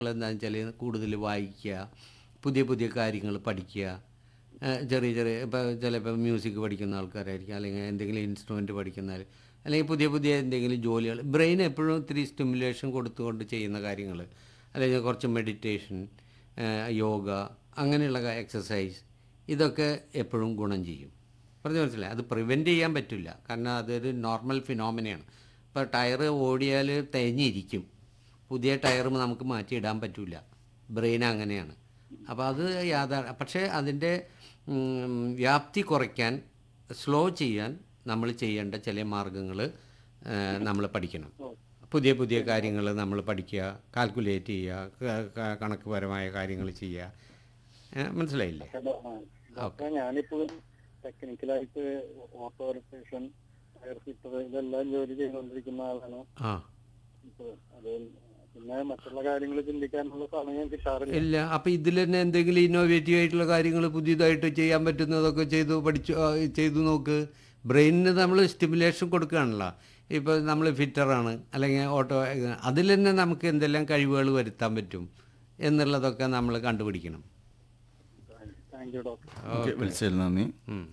എന്താണെന്ന് വെച്ചാൽ കൂടുതൽ വായിക്കുക പുതിയ പുതിയ കാര്യങ്ങൾ പഠിക്കുക ഏഹ് ചെറിയ ചെറിയ ഇപ്പോൾ ചിലപ്പോൾ മ്യൂസിക് പഠിക്കുന്ന ആൾക്കാരായിരിക്കും അല്ലെങ്കിൽ എന്തെങ്കിലും ഇൻസ്ട്രുമെൻറ്റ് പഠിക്കുന്നവർ അല്ലെങ്കിൽ പുതിയ പുതിയ എന്തെങ്കിലും ജോലികൾ ബ്രെയിൻ എപ്പോഴും ഇത്തിരി സ്റ്റിമുലേഷൻ കൊടുത്തുകൊണ്ട് ചെയ്യുന്ന കാര്യങ്ങൾ അല്ലെങ്കിൽ കുറച്ച് മെഡിറ്റേഷൻ യോഗ അങ്ങനെയുള്ള എക്സസൈസ് ഇതൊക്കെ എപ്പോഴും ഗുണം ചെയ്യും പറഞ്ഞു മനസ്സിലായി അത് പ്രിവെൻറ്റ് ചെയ്യാൻ പറ്റില്ല കാരണം അതൊരു നോർമൽ ഫിനോമിനയാണ് ഇപ്പോൾ ടയർ ഓടിയാൽ തേഞ്ഞിരിക്കും പുതിയ ടയർ നമുക്ക് മാറ്റിയിടാൻ പറ്റില്ല ബ്രെയിൻ അങ്ങനെയാണ് അപ്പോൾ അത് യാഥാ പക്ഷേ അതിൻ്റെ ഉം, വ്യാപ്തി കുറയ്ക്കാൻ സ്ലോ ചെയ്യാൻ നമ്മൾ ചെയ്യേണ്ട ചില മാർഗങ്ങൾ നമ്മൾ പഠിക്കണം പുതിയ പുതിയ കാര്യങ്ങൾ നമ്മൾ പഠിക്കുക കാൽക്കുലേറ്റ് ചെയ്യുക ക- ക- കണക്കുപരമായ കാര്യങ്ങൾ ചെയ്യുക ഏ, മനസ്സിലായില്ലേ ഡോക്ടറെ ഞാനിപ്പോഴും ടെക്നിക്കലായിട്ട് ഓട്ടോ റിപ്പറേഷൻ ടയർ ഫിറ്റർ ഇതെല്ലാം ജോലി ചെയ്തുകൊണ്ടിരിക്കുന്ന ആളാണ് ആ ഇപ്പൊ അത് പിന്നെ മറ്റുള്ള കാര്യങ്ങൾ ചിന്തിക്കാനുള്ള സമയം കിട്ടാറില്ല ഇല്ല അപ്പം ഇതിൽ തന്നെ എന്തെങ്കിലും ഇന്നോവേറ്റീവ് ആയിട്ടുള്ള കാര്യങ്ങൾ പുതിയതായിട്ട് ചെയ്യാൻ പറ്റുന്നതൊക്കെ ചെയ്തു പഠിച്ചു ആ, ചെയ്തു നോക്ക് ബ്രെയിനിന് നമ്മൾ സ്റ്റിമുലേഷൻ കൊടുക്കുകയാണല്ലോ ഇപ്പോൾ നമ്മൾ ഫിറ്ററാണ് അല്ലെങ്കിൽ ഓട്ടോ അതിൽ തന്നെ നമുക്ക് എന്തെല്ലാം കഴിവുകൾ വരുത്താൻ പറ്റും എന്നുള്ളതൊക്കെ നമ്മൾ കണ്ടുപിടിക്കണം താങ്ക് യു ഡോക്ടർ ഓക്കെ വിളിച്ചതിൽ നന്ദി ഉം.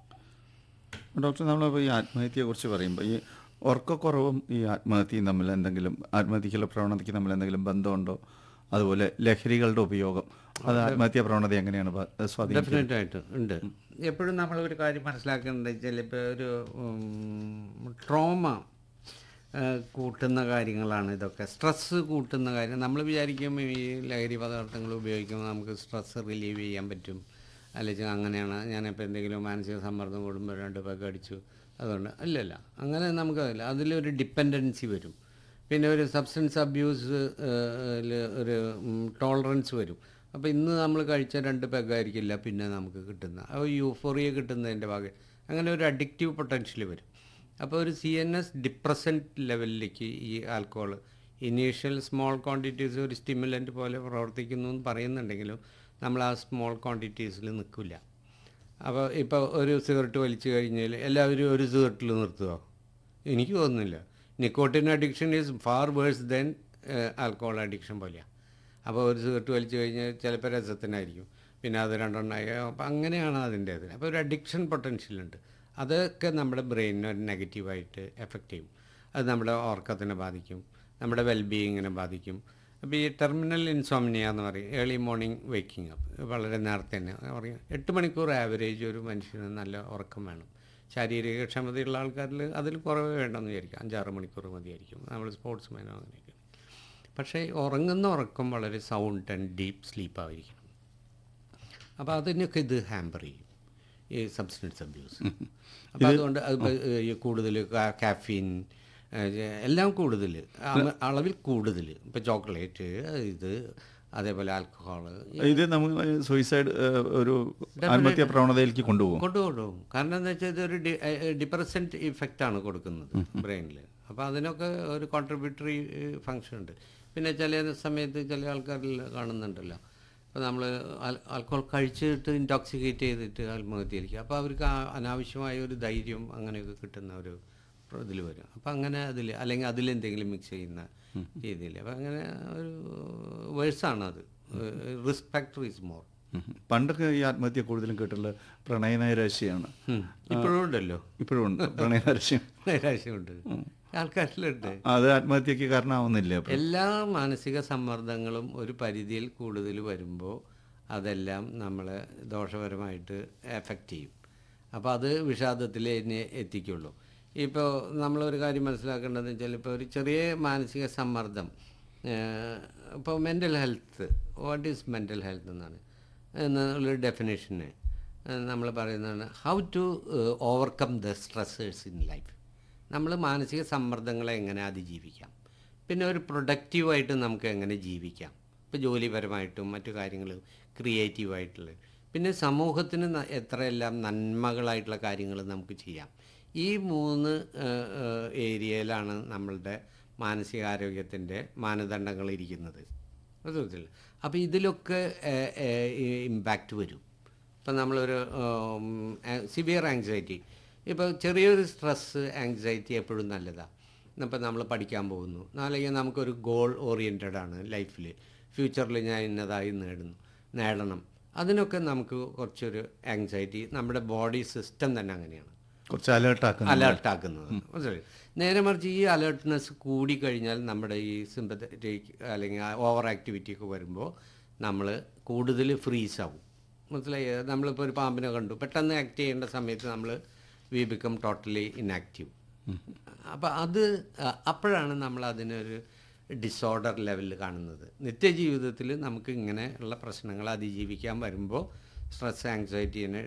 ഡോക്ടർ നമ്മളിപ്പോൾ ഈ ആത്മഹത്യയെക്കുറിച്ച് പറയുമ്പോൾ ഈ ഉറക്കക്കുറവും ഈ ആത്മഹത്യയും തമ്മിൽ എന്തെങ്കിലും ആത്മഹത്യക്കുള്ള പ്രവണതയ്ക്ക് തമ്മിൽ എന്തെങ്കിലും ബന്ധമുണ്ടോ അതുപോലെ ലഹരികളുടെ ഉപയോഗം അത് ആത്മഹത്യാ പ്രവണത എങ്ങനെയാണ് ബ- സ്വാധീനിക്കുന്നത് ഡെഫിനറ്റ് ആയിട്ട് ഉണ്ട് എപ്പോഴും നമ്മൾ ഒരു കാര്യം മനസ്സിലാക്കേണ്ടത് വെച്ചാൽ ഇപ്പോൾ ഒരു ട്രോമ കൂട്ടുന്ന കാര്യങ്ങളാണ് ഇതൊക്കെ സ്ട്രെസ്സ് കൂട്ടുന്ന കാര്യം നമ്മൾ വിചാരിക്കും ഈ ലഹരി പദാർത്ഥങ്ങൾ ഉപയോഗിക്കുമ്പോൾ നമുക്ക് സ്ട്രെസ്സ് റിലീവ് ചെയ്യാൻ പറ്റും അല്ലെങ്കിൽ അങ്ങനെയാണ് ഞാനിപ്പോൾ എന്തെങ്കിലും മാനസിക സമ്മർദ്ദം കൂടുമ്പോൾ രണ്ട് പേക്ക് അടിച്ചു അതുകൊണ്ട് അല്ലല്ല അങ്ങനെ നമുക്കതില്ല അതിലൊരു ഡിപ്പെൻഡൻസി വരും പിന്നെ ഒരു സബ്സ്റ്റൻസ് അബ്യൂസ് ഒരു ടോളറൻസ് വരും അപ്പോൾ ഇന്ന് നമ്മൾ കഴിച്ച രണ്ട് പെഗായിരിക്കില്ല പിന്നെ നമുക്ക് കിട്ടുന്ന ആ യൂഫോറിയ കിട്ടുന്നതിൻ്റെ ഭാഗം അങ്ങനെ ഒരു അഡിക്റ്റീവ് പൊട്ടൻഷ്യൽ വരും അപ്പോൾ ഒരു സി എൻ എസ് ഡിപ്രസൻറ്റ് ലെവലിലേക്ക് ഈ ആൽക്കഹോൾ ഇനീഷ്യൽ സ്മോൾ ക്വാണ്ടിറ്റീസ് ഒരു സ്റ്റിമുലൻ്റ് പോലെ പ്രവർത്തിക്കുന്നു എന്ന് പറയുന്നുണ്ടെങ്കിലും നമ്മൾ ആ സ്മോൾ ക്വാണ്ടിറ്റീസിൽ നിൽക്കില്ല അപ്പോൾ ഇപ്പോൾ ഒരു സിഗരറ്റ് വലിച്ചു കഴിഞ്ഞാൽ എല്ലാവരും ഒരു സിഗരറ്റിൽ നിർത്തുമോ എനിക്ക് തോന്നുന്നില്ല nicotine addiction is far worse than alcohol addiction പോലെയാണ് അപ്പോൾ ഒരു സിഗരറ്റ് വലിച്ചു കഴിഞ്ഞാൽ ചിലപ്പോൾ രസത്തിനായിരിക്കും പിന്നെ അത് രണ്ടെണ്ണമായി അപ്പോൾ അങ്ങനെയാണ് അതിൻ്റേത് അപ്പോൾ ഒരു അഡിക്ഷൻ പൊട്ടൻഷ്യൽ ഉണ്ട് അതൊക്കെ നമ്മുടെ ബ്രെയിനിനെ ഒരു നെഗറ്റീവായിട്ട് എഫക്റ്റ് ചെയ്യും അത് നമ്മുടെ ഓർക്കത്തിനെ ബാധിക്കും നമ്മുടെ വെൽബീയിങ്ങിനെ ബാധിക്കും അപ്പോൾ ഈ ടെർമിനൽ ഇൻസോമിനിയ എന്ന് പറയും ഏർലി മോർണിംഗ് വേക്കിംഗ് അപ്പ് വളരെ നേരത്തെ തന്നെ പറയും എട്ട് മണിക്കൂർ ആവറേജ് ഒരു മനുഷ്യന് നല്ല ഉറക്കം വേണം ശാരീരിക ക്ഷമതയുള്ള ആൾക്കാരിൽ അതിൽ കുറവ് വേണ്ടെന്ന് വിചാരിക്കും അഞ്ചാറ് മണിക്കൂർ മതിയായിരിക്കും നമ്മൾ സ്പോർട്സ്മാനോ അങ്ങനെയൊക്കെ പക്ഷേ ഉറങ്ങുന്ന ഉറക്കം വളരെ സൗണ്ട് ആൻഡ് ഡീപ്പ് സ്ലീപ്പായിരിക്കണം അപ്പോൾ അതിനൊക്കെ ഇത് ഹാമ്പർ ചെയ്യും ഈ സബ്സ്റ്റൻസ് അബ്യൂസ് അപ്പോൾ അതുകൊണ്ട് അത് ഇപ്പൊ, ഏഹ്, ഈ കൂടുതൽ കാഫീൻ എല്ലാം കൂടുതൽ അളവിൽ കൂടുതൽ ഇപ്പോൾ ചോക്ലേറ്റ് ഇത് അതേപോലെ ആൽക്കഹോള് ഇത് നമുക്ക് സൂയിസൈഡ് ഒരു ആത്മഹത്യാ പ്രവണതയിലേക്ക് കൊണ്ടുപോകും കൊണ്ടുപോകും കാരണം എന്താ വെച്ചാൽ ഇതൊരു ഡിപ്രസൻറ്റ് ഇഫക്റ്റാണ് കൊടുക്കുന്നത് ബ്രെയിനിൽ അപ്പോൾ അതിനൊക്കെ ഒരു കോൺട്രിബ്യൂട്ടറി ഫങ്ഷൻ ഉണ്ട് പിന്നെ ചില സമയത്ത് ചില ആൾക്കാരിൽ കാണുന്നുണ്ടല്ലോ ഇപ്പോൾ നമ്മൾ ആൽക്കഹോൾ കഴിച്ചിട്ട് ഇൻടോക്സിക്കേറ്റ് ചെയ്തിട്ട് ആത്മഹത്യയിലേക്ക് അപ്പോൾ അവർക്ക് ആ അനാവശ്യമായ ഒരു ധൈര്യം അങ്ങനെയൊക്കെ കിട്ടുന്ന ഒരു ഇതിൽ വരും അപ്പോൾ അങ്ങനെ അതിൽ അല്ലെങ്കിൽ അതിലെന്തെങ്കിലും മിക്സ് ചെയ്യുന്ന രീതിയിൽ അപ്പോൾ അങ്ങനെ ഒരു വേഴ്സാണ് അത് റിസ്ക് ഫാക്ടർ ഈസ് മോർ ഉം. പണ്ടൊക്കെ ഈ ആത്മഹത്യ കൂടുതലും കേട്ടുള്ള പ്രണയനൈരാശ്യമാണ് ഇപ്പോഴും ഉണ്ടല്ലോ ഇപ്പോഴും ഉണ്ട് പ്രണയനൈരാശ്യം നൈരാശ്യമുണ്ട് ആൾക്കാരിലുണ്ട് അത് ആത്മഹത്യക്ക് കാരണമാവുന്നില്ല അപ്പോൾ എല്ലാ മാനസിക സമ്മർദ്ദങ്ങളും ഒരു പരിധിയിൽ കൂടുതൽ വരുമ്പോൾ അതെല്ലാം നമ്മളെ ദോഷപരമായിട്ട് എഫക്റ്റ് ചെയ്യും അപ്പോൾ അത് വിഷാദത്തിൽ എന്നെ എത്തിക്കുള്ളൂ ഇപ്പോൾ നമ്മളൊരു കാര്യം മനസ്സിലാക്കേണ്ടതെന്ന് വെച്ചാൽ ഇപ്പോൾ ഒരു ചെറിയ മാനസിക സമ്മർദ്ദം ഇപ്പോൾ mental health what is mental health എന്നാണ് എന്നുള്ളൊരു ഡെഫിനേഷന് നമ്മൾ പറയുന്നതാണ് how to overcome the stressors in life നമ്മൾ മാനസിക സമ്മർദ്ദങ്ങളെ എങ്ങനെ അതിജീവിക്കാം പിന്നെ ഒരു പ്രൊഡക്റ്റീവായിട്ട് നമുക്ക് എങ്ങനെ ജീവിക്കാം ഇപ്പോൾ ജോലിപരമായിട്ടും മറ്റു കാര്യങ്ങൾ ക്രിയേറ്റീവായിട്ടുള്ള പിന്നെ സമൂഹത്തിന് ന- എത്രയെല്ലാം നന്മകളായിട്ടുള്ള കാര്യങ്ങൾ നമുക്ക് ചെയ്യാം ഈ മൂന്ന് ഏഹ്, ഏഹ്, ഏരിയയിലാണ് നമ്മളുടെ മാനസികാരോഗ്യത്തിൻ്റെ മാനദണ്ഡങ്ങൾ ഇരിക്കുന്നത് മനസ്സിലായില്ലേ? അപ്പോൾ ഇതിലൊക്കെ ഇമ്പാക്റ്റ് വരും ഇപ്പം നമ്മളൊരു സിവിയർ ആങ്സൈറ്റി ഇപ്പോൾ ചെറിയൊരു സ്ട്രെസ്സ് ആങ്സൈറ്റി എപ്പോഴും നല്ലതാണ് ഇപ്പം നമ്മൾ പഠിക്കാൻ പോകുന്നു അല്ലെങ്കിൽ നമുക്കൊരു ഗോൾ ഓറിയൻറ്റഡ് ആണ് ലൈഫിൽ ഫ്യൂച്ചറിൽ ഞാൻ ഇന്നതായി നേടുന്നു നേടണം അതിനൊക്കെ നമുക്ക് കുറച്ചൊരു ആങ്സൈറ്റി നമ്മുടെ ബോഡി സിസ്റ്റം തന്നെ അങ്ങനെയാണ് കുറച്ച് അലേർട്ടാക്കുന്നു അലേർട്ടാക്കുന്നത് മനസ്സിലായി നേരെ മറിച്ച് ഈ അലേർട്ട്നെസ് കൂടി കഴിഞ്ഞാൽ നമ്മുടെ ഈ സിമ്പത്തറ്റിക് അല്ലെങ്കിൽ ഓവർ ആക്ടിവിറ്റി ഒക്കെ വരുമ്പോൾ നമ്മൾ കൂടുതൽ ഫ്രീസ് ആവും മനസ്സിലായി നമ്മളിപ്പോൾ ഒരു പാമ്പിനെ കണ്ടു പെട്ടെന്ന് ആക്ട് ചെയ്യേണ്ട സമയത്ത് നമ്മൾ വി ബിക്കം ടോട്ടലി ഇനാക്റ്റീവ് അപ്പോൾ അത് അ- അപ്പോഴാണ് നമ്മൾ അതിനൊരു ഡിസോർഡർ ലെവലിൽ കാണുന്നത് നിത്യജീവിതത്തിൽ നമുക്ക് ഇങ്ങനെ ഉള്ള പ്രശ്നങ്ങൾ അതിജീവിക്കാൻ വരുമ്പോൾ സ്ട്രെസ് ആങ്സൈറ്റീനെ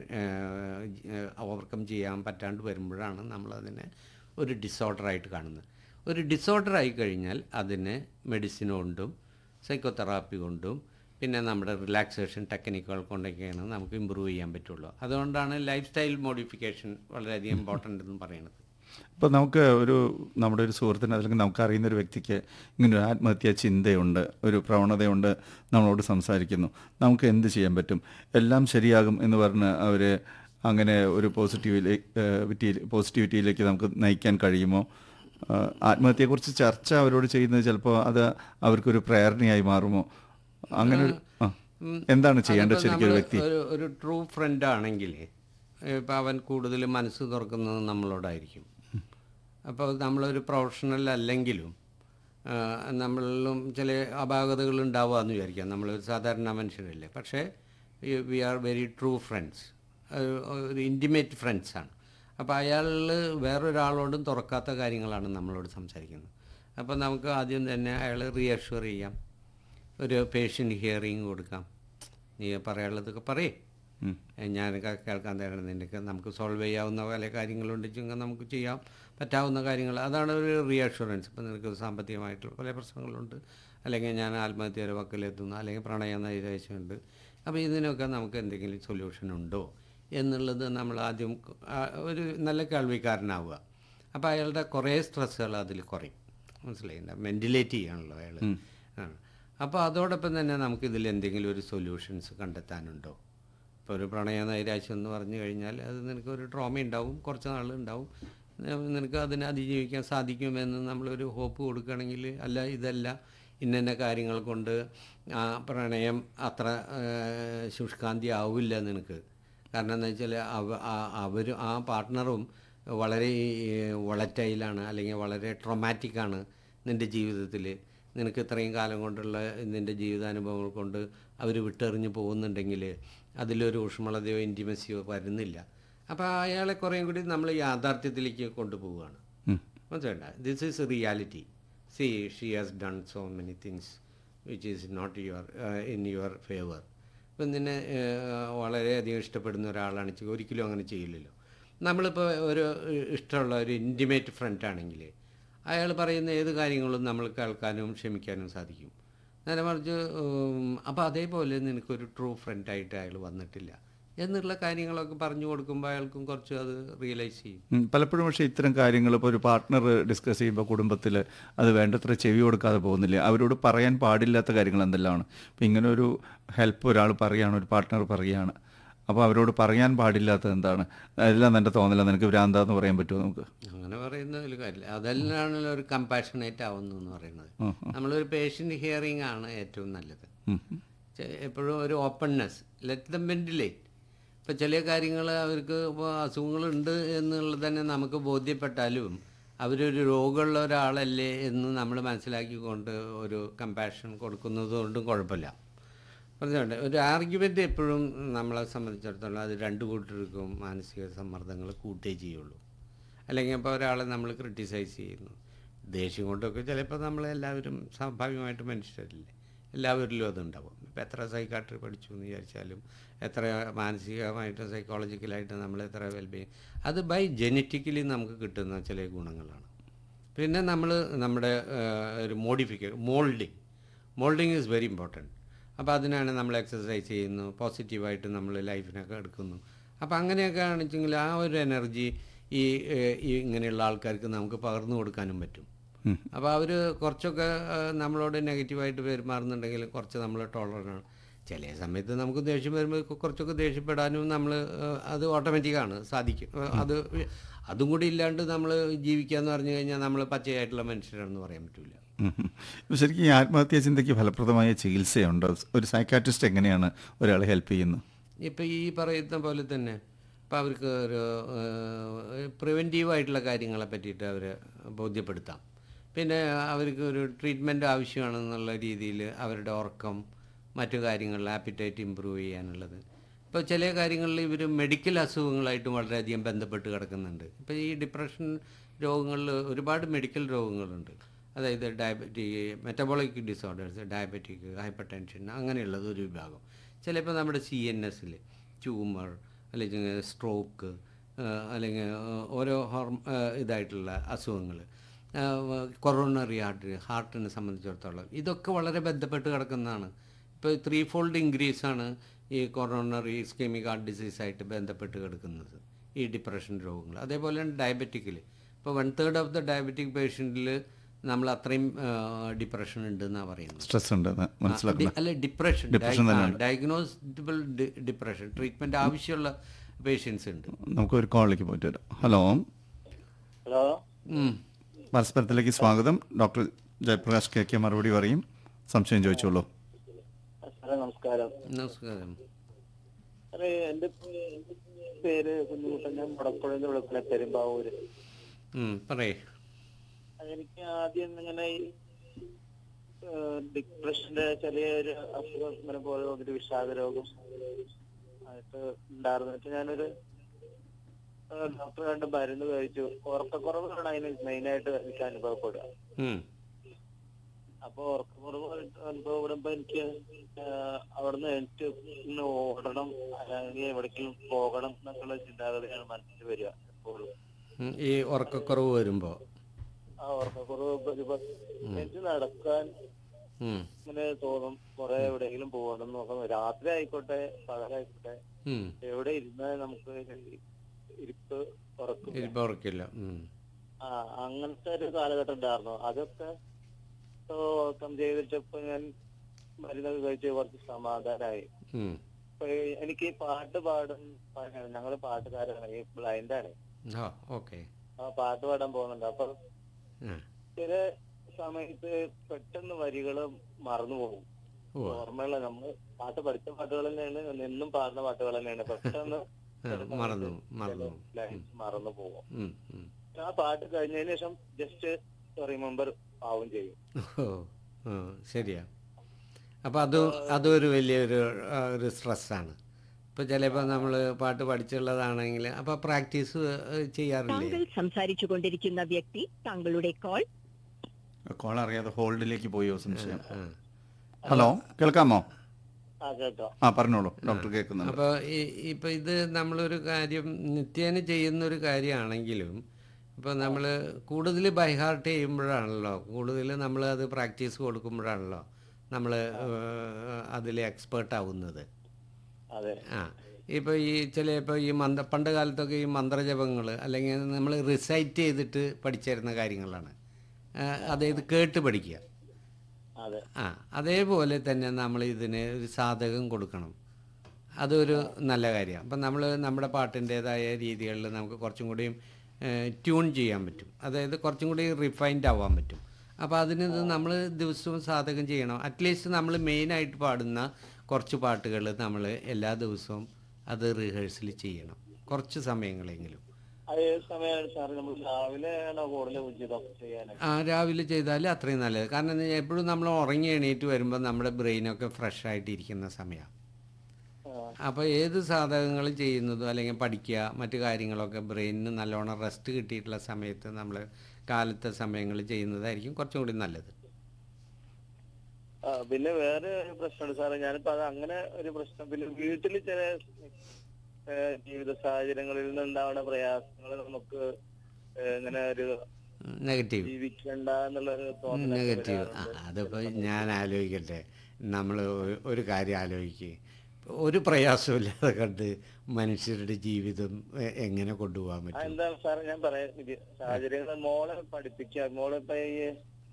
ഓവർകം ചെയ്യാൻ പറ്റാണ്ട് വരുമ്പോഴാണ് നമ്മളതിനെ ഒരു ഡിസോർഡറായിട്ട് കാണുന്നത് ഒരു ഡിസോർഡർ ആയി കഴിഞ്ഞാൽ അതിനെ മെഡിസിൻ കൊണ്ടും സൈക്കോതെറാപ്പി കൊണ്ടും പിന്നെ നമ്മുടെ റിലാക്സേഷൻ ടെക്നിക്കുകൾ കൊണ്ടൊക്കെയാണ് നമുക്ക് ഇമ്പ്രൂവ് ചെയ്യാൻ പറ്റുള്ളൂ അതുകൊണ്ടാണ് ലൈഫ് സ്റ്റൈൽ മോഡിഫിക്കേഷൻ വളരെയധികം ഇമ്പോർട്ടൻ്റ് എന്ന് പറയുന്നത് ഇപ്പോൾ നമുക്ക് ഒരു നമ്മുടെ ഒരു സുഹൃത്തിന് അല്ലെങ്കിൽ നമുക്ക് അറിയുന്ന ഒരു വ്യക്തിക്ക് ഇങ്ങനെ ഒരു ആത്മഹത്യാ ചിന്തയുണ്ട് ഒരു പ്രവണതയുണ്ട് നമ്മളോട് സംസാരിക്കുന്നു നമുക്ക് എന്ത് ചെയ്യാൻ പറ്റും എല്ലാം ശരിയാകും എന്ന് പറഞ്ഞ് അവർ അങ്ങനെ ഒരു പോസിറ്റീവിലേക്ക് പോസിറ്റിവിറ്റിയിലേക്ക് നമുക്ക് നയിക്കാൻ കഴിയുമോ ആ, ആത്മഹത്യയെക്കുറിച്ച് ചർച്ച അവരോട് ചെയ്യുന്നത് ചിലപ്പോൾ അത് അവർക്കൊരു പ്രേരണയായി മാറുമോ അങ്ങനെ ഒരു ആ എന്താണ് ചെയ്യേണ്ടത് അതിപ്പോ ശരിക്കും ഒരു നമ്മള് വ്യക്തി ഒരു ഒരു ട്രൂ ഫ്രണ്ട് ആണെങ്കിൽ ഇപ്പം അവൻ കൂടുതൽ മനസ്സ് തുറക്കുന്നത് നമ്മളോടായിരിക്കും അപ്പോൾ നമ്മളൊരു പ്രൊഫഷണൽ അല്ലെങ്കിലും ആ, നമ്മളിലും ചില അപാകതകൾ ഉണ്ടാവുകയെന്ന് വിചാരിക്കാം നമ്മൾ സാധാരണ മനുഷ്യരല്ലേ പക്ഷേ we are very true friends ഒരു ഇൻറ്റിമേറ്റ് ഫ്രണ്ട്സാണ് അപ്പോൾ അയാളിൽ വേറൊരാളോടും തുറക്കാത്ത കാര്യങ്ങളാണ് നമ്മളോട് സംസാരിക്കുന്നത് അപ്പോൾ നമുക്ക് ആദ്യം തന്നെ അയാൾ റീഅഷ്വർ ചെയ്യാം ഒരു പേഷ്യൻ്റ് ഹിയറിങ് കൊടുക്കാം നീ പറയാനുള്ളതൊക്കെ പറയേ ഉം. ഞാനൊക്കെ കേൾക്കാൻ തരണം നിനക്ക് നമുക്ക് സോൾവ് ചെയ്യാവുന്ന പല കാര്യങ്ങളുണ്ടെങ്കിൽ നമുക്ക് ചെയ്യാം പറ്റാവുന്ന കാര്യങ്ങൾ അതാണ് ഒരു റീഅഷുറൻസ് ഇപ്പം നിനക്ക് സാമ്പത്തികമായിട്ടുള്ള പല പ്രശ്നങ്ങളുണ്ട് അല്ലെങ്കിൽ ഞാൻ ആത്മഹത്യ വരെ വക്കിലെത്തുന്നു അല്ലെങ്കിൽ പ്രണയ നൈരാശ്യമുണ്ട് അപ്പോൾ ഇതിനൊക്കെ നമുക്ക് എന്തെങ്കിലും സൊല്യൂഷൻ ഉണ്ടോ എന്നുള്ളത് നമ്മൾ ആദ്യം ആ, ഒരു നല്ല കേൾവിക്കാരനാവുക അപ്പോൾ അയാളുടെ കുറേ സ്ട്രെസ്സുകൾ അതിൽ കുറയും മനസ്സിലായില്ല മെൻറ്റിലേറ്റ് ചെയ്യാണല്ലോ അയാൾ ആണ് അപ്പോൾ അതോടൊപ്പം തന്നെ നമുക്കിതിൽ എന്തെങ്കിലും ഒരു സൊല്യൂഷൻസ് കണ്ടെത്താനുണ്ടോ ഇപ്പോൾ ഒരു പ്രണയ നൈരാശ്യം എന്ന് പറഞ്ഞു കഴിഞ്ഞാൽ അത് നിനക്ക് ഒരു ട്രോമ ഉണ്ടാവും കുറച്ച് നാൾ ഉണ്ടാവും ന- നിനക്ക് അതിനെ അതിജീവിക്കാൻ സാധിക്കുമെന്ന് നമ്മളൊരു ഹോപ്പ് കൊടുക്കുകയാണെങ്കിൽ അല്ല ഇതല്ല ഇന്ന കാര്യങ്ങൾ കൊണ്ട് ആ പ്രണയം അത്ര ആ, ശുഷ്കാന്തി ആവില്ല നിനക്ക് കാരണം എന്താ വെച്ചാൽ അവ അവർ ആ പാർട്ട്ണറും വളരെ വളറ്റൈലാണ് അല്ലെങ്കിൽ വളരെ ട്രൊമാറ്റിക്കാണ് നിൻ്റെ ജീവിതത്തിൽ നിനക്ക് ഇത്രയും കാലം കൊണ്ടുള്ള നിൻ്റെ ജീവിതാനുഭവങ്ങൾ കൊണ്ട് അവർ വിട്ടെറിഞ്ഞ് പോകുന്നുണ്ടെങ്കിൽ അതിലൊരു ഊഷ്മളതയോ ഇൻറ്റിമസിയോ വരുന്നില്ല അപ്പോൾ അയാളെ കുറേയും കൂടി നമ്മൾ യാഥാർത്ഥ്യത്തിലേക്ക് കൊണ്ടുപോവുകയാണ് ഉം. മനസ്സിലായില്ല this is reality see she has done so many things which is not your in your favour ഇപ്പം നിന്നെ ഏഹ്, വളരെയധികം ഇഷ്ടപ്പെടുന്ന ഒരാളാണ് ചെയ്യ- ഒരിക്കലും അങ്ങനെ ചെയ്യില്ലല്ലോ നമ്മളിപ്പോൾ ഒരു ഇഷ്ടമുള്ള ഒരു ഇൻറ്റിമേറ്റ് ഫ്രണ്ട് ആണെങ്കിൽ അയാൾ പറയുന്ന ഏത് കാര്യങ്ങളും നമ്മൾ കേൾക്കാനും ക്ഷമിക്കാനും സാധിക്കും നേരെ മറിച്ച് അപ്പോൾ അതേപോലെ നിനക്കൊരു ട്രൂ ഫ്രണ്ടായിട്ട് അയാൾ വന്നിട്ടില്ല എന്നുള്ള കാര്യങ്ങളൊക്കെ പറഞ്ഞു കൊടുക്കുമ്പോൾ അയാൾക്കും കുറച്ച് അത് റിയലൈസ് ചെയ്യും ഉം, പലപ്പോഴും പക്ഷേ ഇത്തരം കാര്യങ്ങൾ ഇപ്പോൾ ഒരു പാർട്ട്ണർ ഡിസ്കസ് ചെയ്യുമ്പോൾ കുടുംബത്തിൽ അത് വേണ്ടത്ര ചെവി കൊടുക്കാതെ പോകുന്നില്ല അവരോട് പറയാൻ പാടില്ലാത്ത കാര്യങ്ങൾ എന്തെല്ലാമാണ് ഇപ്പം ഇങ്ങനെ ഒരു ഹെൽപ്പ് ഒരാൾ പറയുകയാണ് ഒരു പാർട്ട്ണർ പറയുകയാണ് അപ്പോൾ അവരോട് പറയാൻ പാടില്ലാത്തത് എന്താണ് എല്ലാം എൻ്റെ തോന്നല നിനക്ക് ഭ്രാന്താന്ന് പറയാൻ പറ്റുമോ നമുക്ക് അങ്ങനെ പറയുന്നതിൽ കാര്യമില്ല അതെല്ലാണല്ലോ ഒരു കമ്പാഷനേറ്റ് ആവുന്നു എന്ന് പറയുന്നത് നമ്മളൊരു പേഷ്യൻ്റ് ഹിയറിംഗ് ആണ് ഏറ്റവും നല്ലത് ഉം. ചെ- എപ്പോഴും ഒരു ഓപ്പൺനെസ് ലെറ്റ് ദം വെന്റിലേറ്റ് ഇപ്പോൾ ചില കാര്യങ്ങൾ അവർക്ക് ഇപ്പോൾ അസുഖങ്ങളുണ്ട് എന്നുള്ളത് തന്നെ നമുക്ക് ബോധ്യപ്പെട്ടാലും അവരൊരു രോഗമുള്ള ഒരാളല്ലേ എന്ന് നമ്മൾ മനസ്സിലാക്കിക്കൊണ്ട് ഒരു കമ്പാഷൻ കൊടുക്കുന്നത് കൊണ്ടും കുഴപ്പമില്ല പറഞ്ഞുകൊണ്ട് ഒരു ആർഗ്യുമെൻ്റ് എപ്പോഴും നമ്മളെ സംബന്ധിച്ചിടത്തോളം അത് രണ്ട് കൂട്ടർക്കും മാനസിക സമ്മർദ്ദങ്ങൾ കൂട്ടേ ചെയ്യുള്ളൂ അല്ലെങ്കിൽ ഇപ്പോൾ ഒരാളെ നമ്മൾ ക്രിട്ടിസൈസ് ചെയ്യുന്നു ദേഷ്യം കൊണ്ടൊക്കെ ചിലപ്പോൾ നമ്മളെല്ലാവരും സ്വാഭാവികമായിട്ട് മനുഷ്യരല്ലേ എല്ലാവരിലും അതുണ്ടാവും ഇപ്പോൾ എത്ര സൈക്കാട്രി പഠിച്ചു എന്ന് വിചാരിച്ചാലും എത്ര മാനസികമായിട്ട് സൈക്കോളജിക്കലായിട്ട് നമ്മൾ എത്ര വെൽബീങ് അത് ബൈ ജനറ്റിക്കലി നമുക്ക് കിട്ടുന്ന ചില ഗുണങ്ങളാണ് പിന്നെ നമ്മൾ നമ്മുടെ ആ, ഒരു modification moulding moulding is very important അപ്പോൾ അതിനാണ് നമ്മൾ എക്സസൈസ് ചെയ്യുന്നു പോസിറ്റീവായിട്ട് നമ്മൾ ലൈഫിനൊക്കെ എടുക്കുന്നു അപ്പോൾ അങ്ങനെയൊക്കെ ആണെച്ചെങ്കിൽ ആ ഒരു എനർജി ഈ ഏഹ്, ഈ ഇങ്ങനെയുള്ള ആൾക്കാർക്ക് നമുക്ക് പകർന്നു കൊടുക്കാനും പറ്റും ഉം. അപ്പോൾ അവർ കുറച്ചൊക്കെ ആ, നമ്മളോട് നെഗറ്റീവായിട്ട് പെരുമാറുന്നുണ്ടെങ്കിൽ കുറച്ച് നമ്മൾ ടോളറാണ് ചില സമയത്ത് നമുക്ക് ദേഷ്യം വരുമ്പോൾ കുറച്ചൊക്കെ ദേഷ്യപ്പെടാനും നമ്മൾ അത് ഓട്ടോമാറ്റിക്കാണ് സാധിക്കും ഏഹ്, അത് അതും കൂടി ഇല്ലാണ്ട് നമ്മൾ ജീവിക്കാന്ന് പറഞ്ഞു കഴിഞ്ഞാൽ നമ്മൾ പച്ചയായിട്ടുള്ള മനുഷ്യരാണെന്ന് പറയാൻ പറ്റില്ല ഉം ഉം. ഇപ്പൊ ശരിക്കും ഈ ആത്മഹത്യാ ചിന്തയ്ക്ക് ഫലപ്രദമായ ചികിത്സയുണ്ടോ ഒരു സൈക്കാട്രിസ്റ്റ് എങ്ങനെയാണ് ഒരാളെ ഹെൽപ്പ് ചെയ്യുന്നത് ഇപ്പം ഈ പറയുന്ന പോലെ തന്നെ ഇപ്പം അവർക്ക് ഒരു പ്രിവെൻറ്റീവായിട്ടുള്ള കാര്യങ്ങളെ പറ്റിയിട്ട് അവരെ ബോധ്യപ്പെടുത്താം പിന്നെ അവർക്ക് ഒരു ട്രീറ്റ്മെൻറ്റ് ആവശ്യമാണെന്നുള്ള രീതിയിൽ അവരുടെ ഉറക്കം മറ്റു കാര്യങ്ങളിൽ ആപ്പിറ്റൈറ്റ് ഇമ്പ്രൂവ് ചെയ്യാനുള്ളത് ഇപ്പോൾ ചില കാര്യങ്ങളിൽ ഇവർ മെഡിക്കൽ അസുഖങ്ങളായിട്ടും വളരെയധികം ബന്ധപ്പെട്ട് കിടക്കുന്നുണ്ട് ഇപ്പോൾ ഈ ഡിപ്രഷൻ രോഗങ്ങളിൽ ഒരുപാട് മെഡിക്കൽ രോഗങ്ങളുണ്ട് അതായത് diabetic metabolic disorders diabetic hypertension അങ്ങനെയുള്ളത് ഒരു വിഭാഗം ചിലപ്പോൾ നമ്മുടെ സി എൻ എസിൽ ട്യൂമർ അല്ലെങ്കിൽ സ്ട്രോക്ക് അല്ലെങ്കിൽ ഓരോ ഹോർമ ഇതായിട്ടുള്ള അസുഖങ്ങൾ കൊറോണറി ഹാർട്ട് ഹാർട്ടിനെ സംബന്ധിച്ചിടത്തോളം ഇതൊക്കെ വളരെ ബന്ധപ്പെട്ട് കിടക്കുന്നതാണ് ഇപ്പോൾ ത്രീ ഫോൾഡ് ഇൻക്രീസ് ആണ് ഈ കൊറോണറി ഇസ്കെമിക് ഹാർട്ട് ഡിസീസായിട്ട് ബന്ധപ്പെട്ട് കിടക്കുന്നത് ഈ ഡിപ്രഷൻ രോഗങ്ങൾ അതേപോലെ തന്നെ ഡയബറ്റിക്കിൽ ഇപ്പോൾ one third of the diabetic പേഷ്യൻറ്റിൽ നമ്മൾ അത്രയും ഡിപ്രഷൻ ഉണ്ട് എന്നാണ് പറയുന്നത് സ്ട്രെസ് ഉണ്ട് എന്ന് മനസ്സിലാക്കുന്നത് അല്ല ഡിപ്രഷൻ Depression തന്നെയാണ്. ഡയഗ്നോസിബിൾ ഡിപ്രഷൻ ട്രീറ്റ്മെന്റ് ആവശ്യമുള്ള പേഷ്യൻസ് ഉണ്ട് നമുക്ക് ഒരു കോളിലേക്ക് പോയിട്ട് വരാം ഹലോ ഹലോ ഉം. പരസ്പരത്തിലേക്ക് സ്വാഗതം ഡോക്ടർ ജയപ്രകാശ് കെ കെ മറുപടി പറയും സംശയം ചോദിച്ചോളൂ സാറേ നമസ്കാരം നമസ്കാരം സാറേ എന്റെ പേര് കുഞ്ഞുകുട്ടൻ ഞാൻ മുടക്കുഴന്ന് വിളിക്കുന്ന പെരുമ്പാവൂര് ഉം, പറയ് എനിക്ക് ആദ്യം ഇങ്ങനെ ഈ ഡിപ്രഷന്റെ ചെറിയൊരു അസുഖം ഇങ്ങനെ പോലെ ഒരു വിഷാദ രോഗം ആയിട്ട് ഉണ്ടായിരുന്നിട്ട് ഞാനൊരു ഡോക്ടർ കണ്ട് മരുന്ന് കഴിച്ചു ഉറക്കക്കുറവാണ് അതിന് മെയിനായിട്ട് എനിക്ക് അനുഭവപ്പെടുക ഉം. അപ്പൊ ഉറക്കക്കുറവ് അനുഭവപ്പെടുമ്പോ എനിക്ക് ആഹ് അവിടുന്ന് എനിക്ക് ഇന്ന് ഓടണം അല്ലെങ്കിൽ എവിടേക്കും പോകണം എന്നൊക്കെയുള്ള ചിന്താഗതിയാണ് മനസ്സിൽ വരിക എപ്പോഴും ഉം, ഈ ഉറക്കക്കുറവ് വരുമ്പോൾ ആ ഉറക്കക്കുറവ് വരുമ്പോ എനിക്ക് നടക്കാൻ ഇങ്ങനെ തോന്നും കുറെ എവിടെയെങ്കിലും പോകണം നോക്കാം രാത്രി ആയിക്കോട്ടെ പകലായിക്കോട്ടെ എവിടെ ഇരുന്നാൽ നമുക്ക് ഇരിപ്പ് ഉറക്കും ഇരിപ്പം ഉറക്കില്ല ഉം. ആ അങ്ങനത്തെ ഒരു കാലഘട്ടം ഉണ്ടായിരുന്നു അതൊക്കെ ഓക്കം ചെയ്തിട്ടപ്പോ ഞാൻ മരുന്നൊക്കെ കഴിച്ച് കുറച്ച് സമാധാനമായി ഉം. ഇപ്പൊ ഈ- എനിക്ക് ഈ പാട്ട് പാടും ഞങ്ങള് പാട്ടുകാരാണ് ഈ ബ്ലൈൻഡാണ് ആ ഓക്കെ ആ പാട്ട് പാടാൻ പോകുന്നുണ്ട് അപ്പൊ ആ ചില സമയത്ത് പെട്ടെന്ന് വരികള് മറന്നു പോകും ഓ ഓർമ്മയുള്ള നമ്മള് പാട്ട് പഠിച്ച പാട്ടുകൾ തന്നെയാണ് എന്നും പാടുന്ന പാട്ടുകൾ തന്നെയാണ് പെട്ടെന്ന് ആ, മറന്നു മറന്നു ലൈൻസ് മറന്നു പോകും ഉം, ഉം. ആ പാട്ട് കഴിഞ്ഞതിന് ശേഷം ജസ്റ്റ് റിമെമ്പർ ആവും ചെയ്യും ഓ ആ, ശരിയാ അപ്പോൾ അത് അതൊരു വലിയൊരു ആ, ഒരു സ്ട്രെസ്സാണ് ഇപ്പോൾ ചിലപ്പോൾ നമ്മൾ പാട്ട് പഠിച്ചുള്ളതാണെങ്കിൽ അപ്പോൾ പ്രാക്ടീസ് ചെയ്യാറില്ലേ താങ്കൾ സംസാരിച്ചു കൊണ്ടിരിക്കുന്ന വ്യക്തി താങ്കളുടെ കോൾ കോൾ അറിയാതെ ഹോൾഡിലേക്ക് പോയോ സംശയം ആ. ഹലോ കേൾക്കാമോ ആ കേട്ടോ ആ പറഞ്ഞോളൂ ഡോക്ടർ കേൾക്കുന്നുണ്ട് അപ്പോൾ ഈ ഇപ്പോൾ ഇത് നമ്മളൊരു കാര്യം നിത്യേന ചെയ്യുന്ന ഒരു കാര്യമാണെങ്കിലും ഇപ്പോൾ നമ്മൾ കൂടുതൽ ബൈഹാർട്ട് ചെയ്യുമ്പോഴാണല്ലോ കൂടുതൽ നമ്മൾ അത് പ്രാക്ടീസ് കൊടുക്കുമ്പോഴാണല്ലോ നമ്മൾ അതിൽ എക്സ്പേർട്ട് ആവുന്നത് അതെ ആ ഇപ്പോൾ ഈ ചില ഇപ്പോൾ ഈ മന്ത്ര പണ്ട് കാലത്തൊക്കെ ഈ മന്ത്രജപങ്ങൾ അല്ലെങ്കിൽ നമ്മൾ റിസൈറ്റ് ചെയ്തിട്ട് പഠിച്ചിരുന്ന കാര്യങ്ങളാണ് ആ, അതായത് കേട്ട് പഠിക്കുക അതെ ആ അതേപോലെ തന്നെ നമ്മൾ ഇതിന് ഒരു സാധകം കൊടുക്കണം അതൊരു നല്ല കാര്യമാണ് അപ്പം നമ്മൾ നമ്മുടെ പാട്ടിൻ്റേതായ രീതികളിൽ നമുക്ക് കുറച്ചും കൂടിയും ട്യൂൺ ചെയ്യാൻ പറ്റും അതായത് കുറച്ചും കൂടി റിഫൈൻഡ് ആവാൻ പറ്റും അപ്പോൾ അതിന് നമ്മൾ ദിവസവും സാധകം ചെയ്യണം അറ്റ്ലീസ്റ്റ് നമ്മൾ മെയിനായിട്ട് പാടുന്ന കുറച്ച് പാട്ടുകൾ നമ്മൾ എല്ലാ ദിവസവും അത് റിഹേഴ്സൽ ചെയ്യണം കുറച്ച് സമയങ്ങളെങ്കിലും അത് ഏത് സമയമാണ് സാറ് നമ്മൾ രാവിലെ ആണോ കൂടുതൽ ഉചിതം ചെയ്യാനായിട്ട് ആ രാവിലെ ചെയ്താൽ അത്രയും നല്ലത് കാരണം എന്താ വെച്ചാൽ എപ്പോഴും നമ്മൾ ഉറങ്ങി എണീറ്റ് വരുമ്പോൾ നമ്മുടെ ബ്രെയിനൊക്കെ ഫ്രഷ് ആയിട്ടിരിക്കുന്ന സമയമാണ് ആ, അപ്പോൾ ഏത് സാധകങ്ങളും ചെയ്യുന്നതും അല്ലെങ്കിൽ പഠിക്കുക മറ്റു കാര്യങ്ങളൊക്കെ ബ്രെയിനിന് നല്ലോണം റെസ്റ്റ് കിട്ടിയിട്ടുള്ള സമയത്ത് നമ്മൾ കാലത്തെ സമയങ്ങൾ ചെയ്യുന്നതായിരിക്കും കുറച്ചും കൂടി നല്ലത് ആ, പിന്നെ വേറെ ഒരു പ്രശ്നമുണ്ട് സാറേ ഞാനിപ്പോ അത് അങ്ങനെ ഒരു പ്രശ്നം പിന്നെ വീട്ടിൽ ചില ഏ, ജീവിത സാഹചര്യങ്ങളിൽ നിന്നുണ്ടാവുന്ന പ്രയാസങ്ങൾ നമുക്ക് ഏ, ഇങ്ങനെ ഒരു നെഗറ്റീവ് ജീവിക്കണ്ട എന്നുള്ള ഒരു തോന്നൽ നെഗറ്റീവ് ആ അതിപ്പോൾ ഞാൻ ആലോചിക്കട്ടെ നമ്മൾ ഒരു കാര്യം ആലോചിക്കുക ഒരു പ്രയാസമില്ലാതെ കണ്ട് മനുഷ്യരുടെ ജീവിതം എ- എങ്ങനെ കൊണ്ടുപോകാൻ പറ്റും എന്താണ് സാറേ ഞാൻ പറയാം ഇത് സാഹചര്യങ്ങൾ മോളെ പഠിപ്പിക്കുക മോളെ ഇപ്പൊ ഈ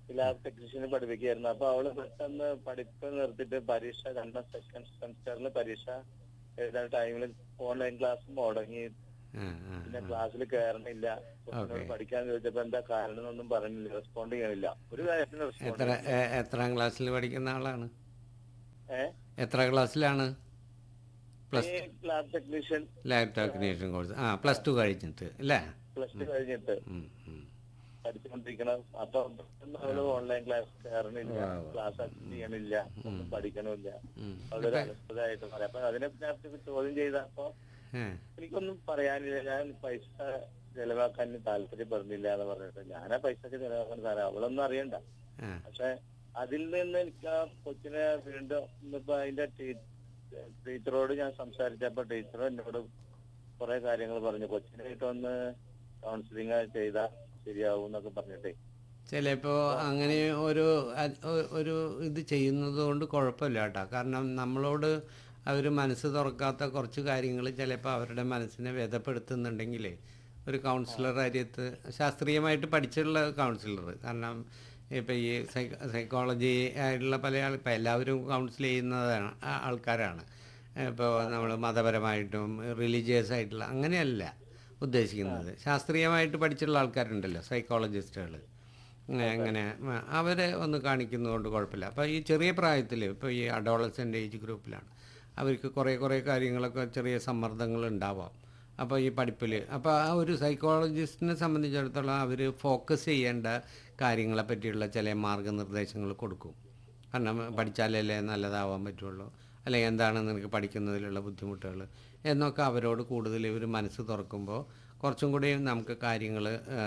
ലാബ് ടെക്നീഷ്യന് പഠിപ്പിക്കുകയായിരുന്നു അപ്പൊ അവള് പെട്ടെന്ന് പഠിപ്പ് നിർത്തിയിട്ട് പരീക്ഷ രണ്ടാം സെക്കൻഡ് സെമിസ്റ്ററിൽ പരീക്ഷ എഴുതാൻ ടൈമിൽ ഓൺലൈൻ ക്ലാസ് മുടങ്ങി ആ, ആ, പിന്നെ ക്ലാസ്സിൽ കയറണില്ല കൊച്ചിനോട് പഠിക്കാൻ ചോദിച്ചപ്പോ എന്താ കാരണം എന്നൊന്നും പറഞ്ഞില്ല റെസ്പോണ്ട് ചെയ്യണില്ല ഒരു കാര്യത്തിന് റെസ്പോണ്ട് എത്ര എ- എത്രാം ക്ലാസ്സിൽ പഠിക്കുന്ന ആളാണ് ഏഹ് എത്ര ക്ലാസ്സിലാണ് പ്ലസ് ഈ lab technician lab technician course ആ പ്ലസ് ടു കഴിഞ്ഞിട്ട് അല്ലേ പ്ലസ് ടു കഴിഞ്ഞിട്ട് ഉം, ഉം. പഠിച്ചുകൊണ്ടിരിക്കണം അപ്പൊ പെട്ടെന്ന് അവള് ഓൺലൈൻ ക്ലാസ് കയറണില്ല ക്ലാസ് അറ്റൻഡ് ചെയ്യണില്ല ഒന്നും പഠിക്കണില്ല ഉം. അവളൊരു അലസതയായിട്ട് പറയാം അപ്പൊ അതിനെ ഞാൻ ചോദ്യം ചെയ്തപ്പോ ഏ, എനിക്കൊന്നും പറയാനില്ല ഞാൻ പൈസ ചെലവാക്കാൻ താല്പര്യപ്പെടുന്നില്ല എന്ന് പറഞ്ഞിട്ട് ഞാനാ പൈസ ഒക്കെ ചെലവാക്കാൻ തരാം അവളൊന്നും അറിയണ്ട ആ, പക്ഷെ അതിൽ നിന്ന് എനിക്ക് ആ കൊച്ചിനെ വീണ്ടും ഇന്നിപ്പോ അതിന്റെ ടീ- ടീച്ചറോട് ഞാൻ സംസാരിച്ചപ്പോ ടീച്ചർ എന്നോട് കുറെ കാര്യങ്ങൾ പറഞ്ഞു കൊച്ചിനായിട്ടൊന്ന് കൗൺസിലിംഗ് ചെയ്താൽ ശരിയാവും എന്നൊക്കെ പറഞ്ഞിട്ടേ ചിലപ്പോൾ അങ്ങനെ ഒരു അത് ഒ- ഒരു ഇത് ചെയ്യുന്നത് കൊണ്ട് കുഴപ്പമില്ല കേട്ടോ കാരണം നമ്മളോട് അവർ മനസ്സ് തുറക്കാത്ത കുറച്ച് കാര്യങ്ങൾ ചിലപ്പോൾ അവരുടെ മനസ്സിനെ വ്യതപ്പെടുത്തുന്നുണ്ടെങ്കിൽ ഒരു കൗൺസിലർ അരിയത്ത് ശാസ്ത്രീയമായിട്ട് പഠിച്ചിട്ടുള്ള കൗൺസിലർ കാരണം ഇപ്പോൾ ഈ സൈ- സൈക്കോളജി ആയിട്ടുള്ള പല ആൾ ഇപ്പോൾ എല്ലാവരും കൗൺസിൽ ചെയ്യുന്നതാണ് ആ- ആൾക്കാരാണ് ഇപ്പോൾ നമ്മൾ മതപരമായിട്ടും റിലീജിയസ് ആയിട്ടുള്ള അങ്ങനെയല്ല ഉദ്ദേശിക്കുന്നത് ശാസ്ത്രീയമായിട്ട് പഠിച്ചിട്ടുള്ള ആൾക്കാരുണ്ടല്ലോ സൈക്കോളജിസ്റ്റുകൾ അങ്ങനെ ഉം, അവരെ ഒന്ന് കാണിക്കുന്നതുകൊണ്ട് കുഴപ്പമില്ല അപ്പോൾ ഈ ചെറിയ പ്രായത്തിൽ ഇപ്പോൾ ഈ അഡോളസൻ്റ് ഏജ് ഗ്രൂപ്പിലാണ് അവർക്ക് കുറേ കുറേ കാര്യങ്ങളൊക്കെ ചെറിയ സമ്മർദ്ദങ്ങൾ ഉണ്ടാവാം അപ്പോൾ ഈ പഠിപ്പിൽ അപ്പോൾ ആ ഒരു സൈക്കോളജിസ്റ്റിനെ സംബന്ധിച്ചിടത്തോളം അവർ ഫോക്കസ് ചെയ്യേണ്ട കാര്യങ്ങളെ പറ്റിയുള്ള ചില മാർഗനിർദ്ദേശങ്ങൾ കൊടുക്കും കാരണം പഠിച്ചാലല്ലേ നല്ലതാവാൻ പറ്റുള്ളൂ അല്ലെങ്കിൽ എന്താണ് നിനക്ക് പഠിക്കുന്നതിലുള്ള ബുദ്ധിമുട്ടുകൾ എന്നൊക്കെ അവരോട് കൂടുതൽ ഇവർ മനസ്സ് തുറക്കുമ്പോൾ കുറച്ചും കൂടി നമുക്ക് കാര്യങ്ങൾ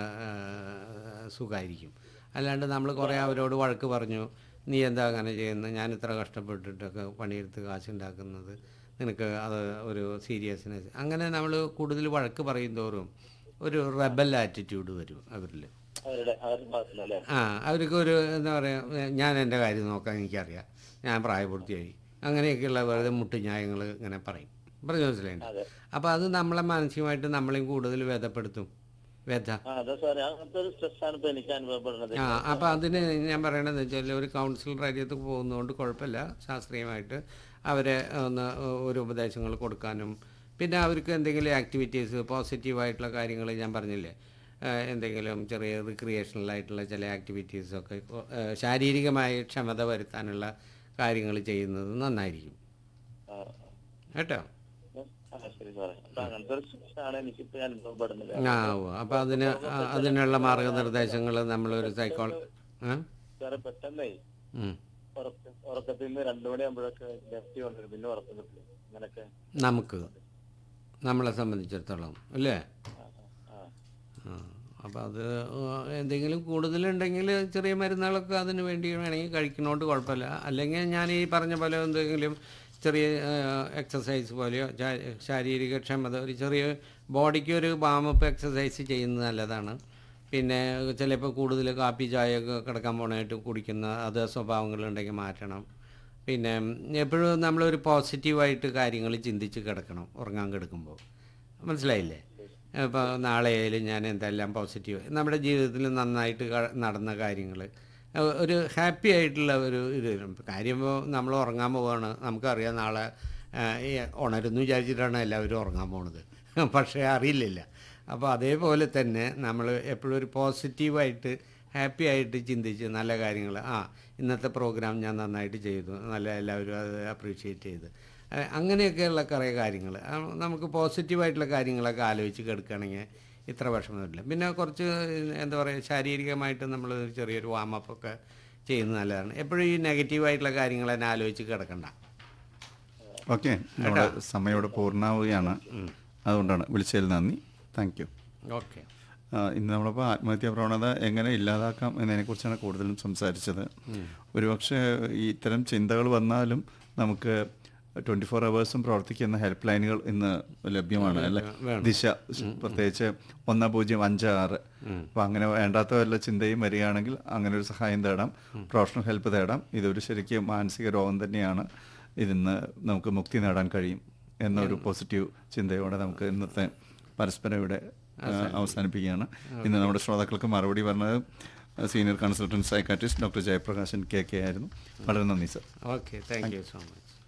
സുഖമായിരിക്കും അല്ലാണ്ട് നമ്മൾ കുറേ അവരോട് വഴക്ക് പറഞ്ഞു നീ എന്താ അങ്ങനെ ചെയ്യുന്നത് ഞാൻ ഇത്ര കഷ്ടപ്പെട്ടിട്ടൊക്കെ പണിയെടുത്ത് കാശുണ്ടാക്കുന്നത് നിനക്ക് അത് ഒരു സീരിയസ്നെസ് അങ്ങനെ നമ്മൾ കൂടുതൽ വഴക്ക് പറയും തോറും ഒരു റെബൽ ആറ്റിറ്റ്യൂഡ് വരും അവരിൽ അവരുടെ അവരുടെ ഭാഗത്തുനിന്നല്ലേ ആ അവർക്ക് ഒരു എന്താ പറയുക ഞാൻ എൻ്റെ കാര്യം നോക്കാൻ എനിക്കറിയാം ഞാൻ പ്രായപൂർത്തിയായി അങ്ങനെയൊക്കെയുള്ള വെറുതെ മുട്ടുന്യായങ്ങൾ ഇങ്ങനെ പറയും പറഞ്ഞു മനസ്സിലായിട്ടുണ്ട് അതെ അപ്പോൾ അത് നമ്മളെ മാനസികമായിട്ട് നമ്മളെയും കൂടുതൽ വ്യതപ്പെടുത്തും വ്യഥ ആ അതെ സാറേ അങ്ങനത്തെ ഒരു സ്ട്രെസ് ആണ് ഇപ്പൊ എനിക്ക് അനുഭവപ്പെടുന്നത് ആ അപ്പോൾ അതിന് ഞാൻ പറയണതെന്ന് വെച്ചാൽ ഒരു കൗൺസിലർ അരിയത്ത് പോകുന്നതുകൊണ്ട് കുഴപ്പമില്ല ശാസ്ത്രീയമായിട്ട് അവരെ ഒന്ന് ഒരു ഉപദേശങ്ങൾ കൊടുക്കാനും പിന്നെ അവർക്ക് എന്തെങ്കിലും ആക്ടിവിറ്റീസ് പോസിറ്റീവായിട്ടുള്ള കാര്യങ്ങൾ ഞാൻ പറഞ്ഞില്ലേ ആ, എന്തെങ്കിലും ചെറിയ റിക്രിയേഷണൽ ആയിട്ടുള്ള ചില ആക്ടിവിറ്റീസൊക്കെ ആ, ശാരീരികമായ ക്ഷമത വരുത്താനുള്ള കാര്യങ്ങൾ ചെയ്യുന്നത് നന്നായിരിക്കും ആ, കേട്ടോ ആ, ശരി സാറേ അപ്പൊ അങ്ങനത്തെ ഒരു സ്ട്രെസ് ആണ് എനിക്കിപ്പോ അനുഭവപ്പെടുന്നത് ആ അപ്പോൾ അതിന് ആ, അതിനുള്ള മാർഗനിർദ്ദേശങ്ങൾ നമ്മളൊരു സൈക്കോൾ ആ സാറേ പെട്ടെന്നേ ഉം. ഉറക്ക ഉറക്കത്തിൽ നിന്ന് രണ്ടു മണിയാകുമ്പോഴൊക്കെ ലെഫ്റ്റ് കൊണ്ടുവരും പിന്നെ ഉറക്കം കിട്ടില്ല അങ്ങനൊക്കെ നമുക്ക് നമ്മളെ സംബന്ധിച്ചിടത്തോളം അല്ലേ ആ, ആ, ആ. അപ്പോൾ അത് എന്തെങ്കിലും കൂടുതലുണ്ടെങ്കിൽ ചെറിയ മരുന്നുകളൊക്കെ അതിന് വേണ്ടി വേണമെങ്കിൽ കഴിക്കണോണ്ട് കുഴപ്പമില്ല അല്ലെങ്കിൽ ഞാൻ ഈ പറഞ്ഞ പോലെ എന്തെങ്കിലും ചെറിയ എക്സസൈസ് പോലെയോ ശാ- ശാരീരിക ക്ഷമത ഒരു ചെറിയ ബോഡിക്ക് ഒരു വാമപ്പ് എക്സസൈസ് ചെയ്യുന്നത് നല്ലതാണ് പിന്നെ ചിലപ്പോൾ കൂടുതൽ കാപ്പി ചായയൊക്കെ കിടക്കാൻ പോണായിട്ട് കുടിക്കുന്ന അത് സ്വഭാവങ്ങളുണ്ടെങ്കിൽ മാറ്റണം പിന്നെ എപ്പോഴും നമ്മളൊരു പോസിറ്റീവായിട്ട് കാര്യങ്ങൾ ചിന്തിച്ച് കിടക്കണം ഉറങ്ങാൻ കിടക്കുമ്പോൾ മനസ്സിലായില്ലേ ഇപ്പോൾ നാളെ ആയാലും ഞാൻ എന്തെല്ലാം പോസിറ്റീവ് നമ്മുടെ ജീവിതത്തിൽ നന്നായിട്ട് ക- നടന്ന കാര്യങ്ങൾ ഒരു ഹാപ്പി ആയിട്ടുള്ള ഒരു ഇത് വരും. കാര്യം ഇപ്പോൾ നമ്മൾ ഉറങ്ങാൻ പോവാണ് നമുക്കറിയാം നാളെ ആ, ഈ ഉണരുന്നു വിചാരിച്ചിട്ടാണ് എല്ലാവരും ഉറങ്ങാൻ പോണത് പക്ഷേ അറിയില്ലില്ല അപ്പോൾ അതേപോലെ തന്നെ നമ്മൾ എപ്പോഴും ഒരു പോസിറ്റീവായിട്ട് ഹാപ്പി ആയിട്ട് ചിന്തിച്ച് നല്ല കാര്യങ്ങൾ ആ ഇന്നത്തെ പ്രോഗ്രാം ഞാൻ നന്നായിട്ട് ചെയ്തു നല്ല എല്ലാവരും അത് അപ്രീഷിയേറ്റ് ചെയ്ത് അഹ് അങ്ങനെയൊക്കെയുള്ള കുറേ കാര്യങ്ങൾ നമുക്ക് പോസിറ്റീവായിട്ടുള്ള കാര്യങ്ങളൊക്കെ ആലോചിച്ച് കിടക്കുകയാണെങ്കിൽ ഇത്ര വിഷമമില്ല പിന്നെ കുറച്ച് എന്താ പറയുക ശാരീരികമായിട്ട് നമ്മൾ ചെറിയൊരു വാമപ്പ് ഒക്കെ ചെയ്യുന്നത് നല്ലതാണ് എപ്പോഴും ഈ നെഗറ്റീവായിട്ടുള്ള കാര്യങ്ങൾ തന്നെ ആലോചിച്ച് കിടക്കണ്ട ഓക്കെ നമ്മുടെ സമയം ഇവിടെ പൂർണ്ണമാവുകയാണ് അതുകൊണ്ടാണ് വിളിച്ചതിൽ നന്ദി താങ്ക് യു ഓക്കെ ഇന്ന് നമ്മളിപ്പോൾ ആത്മഹത്യാ പ്രവണത എങ്ങനെ ഇല്ലാതാക്കാം എന്നതിനെക്കുറിച്ചാണ് കൂടുതലും സംസാരിച്ചത് ഒരുപക്ഷെ ഈ ഇത്തരം ചിന്തകൾ വന്നാലും നമുക്ക് ട്വൻറ്റി ഫോർ അവേഴ്സും പ്രവർത്തിക്കുന്ന ഹെൽപ്പ് ലൈനുകൾ ഇന്ന് ലഭ്യമാണ് അല്ലെ ദിശ പ്രത്യേകിച്ച് ഒന്ന് പൂജ്യം അഞ്ച് ആറ് അപ്പോൾ അങ്ങനെ വേണ്ടാത്ത വല്ല ചിന്തയും വരികയാണെങ്കിൽ അങ്ങനെ ഒരു സഹായം തേടാം പ്രൊഫഷണൽ ഹെൽപ്പ് തേടാം ഇതൊരു ശരിക്കും മാനസിക രോഗം തന്നെയാണ് ഇതിന്ന് നമുക്ക് മുക്തി നേടാൻ കഴിയും എന്നൊരു പോസിറ്റീവ് ചിന്തയോടെ നമുക്ക് ഇന്നത്തെ പരസ്പരം ഇവിടെ ആ, അവസാനിപ്പിക്കുകയാണ് ഇന്ന് നമ്മുടെ ശ്രോതാക്കൾക്ക് മറുപടി പറഞ്ഞത് senior consultant psychiatrist doctor Jayaprakashan K K ആയിരുന്നു വളരെ നന്ദി sir okay thank you so much